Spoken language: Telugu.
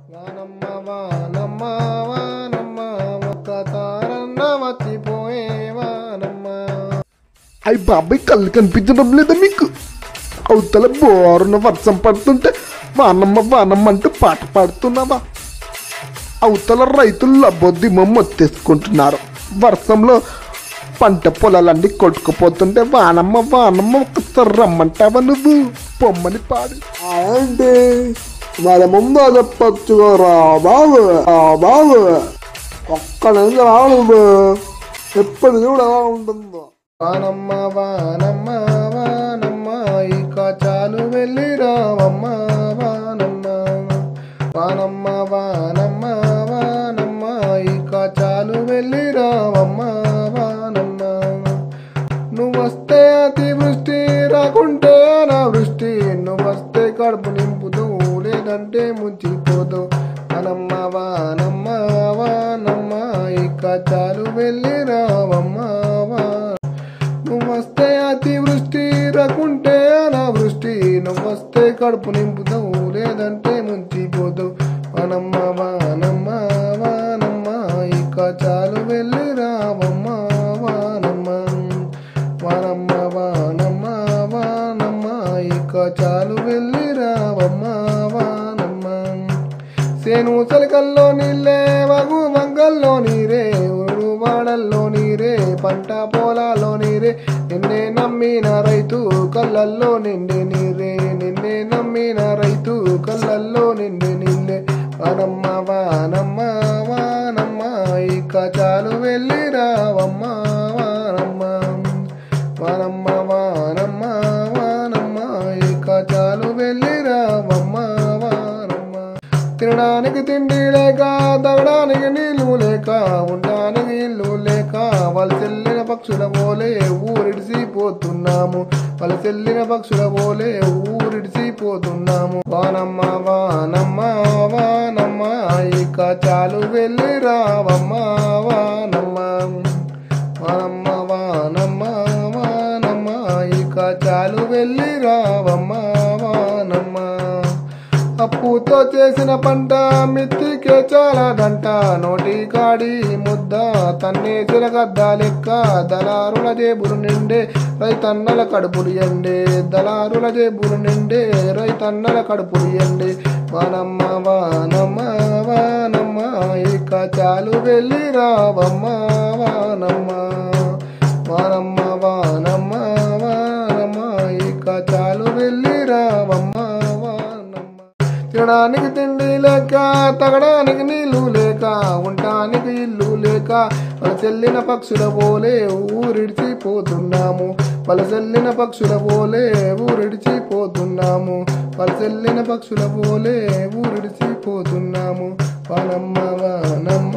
వానమ్మ వానమ్మ వానమ్మ ఒక్క తారన్న మర్చిపోయే వానమ్మ అయ్యి బాబాయ్ కళ్ళు కనిపించడం లేదా మీకు అవతల బోరున వర్షం పడుతుంటే వానమ్మ వానమ్మ అంటూ పాట పాడుతున్నావా అవతల రైతులు లబ్బొద్దిమో మొత్తేసుకుంటున్నారు వర్షంలో పంట పొలాలన్నీ కొట్టుకుపోతుంటే వానమ్మ వానమ్మ ఒకసారి రమ్మంటావా నువ్వు పొమ్మని పాడు ఏంటి మరి ముందు చెప్పచ్చు రా బాబు ఆ బాబు ఒక్క నిమిషం రా నువ్వు ఎప్పుడు చూడు ఎలా ఉంటుందో వానమ్మ వానమ్మ వానమ్మ ఇక చాలు వెళ్ళి రావమ్మ వానమ్మ వానమ్మ వానమ్మ వానమ్మ ఇక చాలు వెళ్ళి రావమ్మ వానమ్మ నువ్వొస్తే అతివృష్టి రాకుంటే అనావృష్టి నువ్వొస్తే కడుపు నింపుతూ లేదంటే ముంచిపోదు వానమ్మ వానమ్మ వానమ్మ ఇక చాలు వెళ్ళి రావమ్మ వా నువ్వొస్తే అతివృష్టి రాకుంటే అనావృష్టి నువ్వొస్తే కడుపు నింపుతావు లేదంటే ముంచిపోదు వానమ్మ వానమ్మ వానమ్మ ఇక చాలు వెళ్ళి రావమ్మ వానమ్మ వానమ్మ వానమ్మ వానమ్మ ఇక చాలు వెళ్ళి రావమ్మ వానమ్మ సేను చలికల్లో నీళ్ళే వగు వంగల్లో నీరే ఊరు వాడల్లో నీరే పంట పొలాల్లో నీరే నిన్నే నమ్మిన రైతు కళ్ళల్లో నిండే నీరే నిన్నే నమ్మిన రైతు కళ్ళల్లో నిండే నీళ్ళే వానమ్మ వానమ్మ వానమ్మ ఇక చాలు వెళ్ళి రావమ్మ వానమ్మ వానమ్మ వానమ్మ వానమ్మ ఇక చాలు వెళ్ళి రావమ్మ వానమ్మ తినడానికి తిండి లేక తాగడానికి నీళ్లు లేక ఉండడానికి ఇల్లు లేక వాళ్ళ చెల్లిన పక్షుల పోలే ఊరిడిసిపోతున్నాము వాళ్ళ చెల్లిన పక్షుల పోలే ఊరిడిసిపోతున్నాము వానమ్మ వానమ్మ వానమ్మ ఇక చాలు వెళ్ళి రావమ్మ వానమ్మ వానమ్మ వానమ్మ వానమ్మ ఇక చాలు వెళ్ళి రావమ్మ వానమ్మ అప్పుతో చేసిన పంట మిత్తికే చాలా దంట నోటి కాడి ముద్ద తన్నేసిన గద్ద లెక్క దళారుల జేబులు నిండే రైతన్నల కడుపులు ఎండే దళారుల జేబులు నిండే రైతన్నల కడుపులు ఎండే వానమ్మ వానమ్మ వానమ్మ ఇక చాలు వెళ్ళి రావమ్మ వానమ్మ వానమ్మ వానమ్మ వానమ్మ ఇక చాలు వెళ్ళి రావమ్మ వానమ్మ తినడానికి తిండి లేక తగడానికి నీళ్లు లేక ఉండటానికి ఇల్లు లేక వాళ్ళ చెల్లిన పక్షుల పోలే ఊరిడిచిపోతున్నాము వాళ్ళ చెల్లిన పక్షుల పోలే ఊరిడిచిపోతున్నాము వాళ్ళ చెల్లిన పక్షుల పోలే ఊరిడిచిపోతున్నాము వానమ్మ వానమ్మ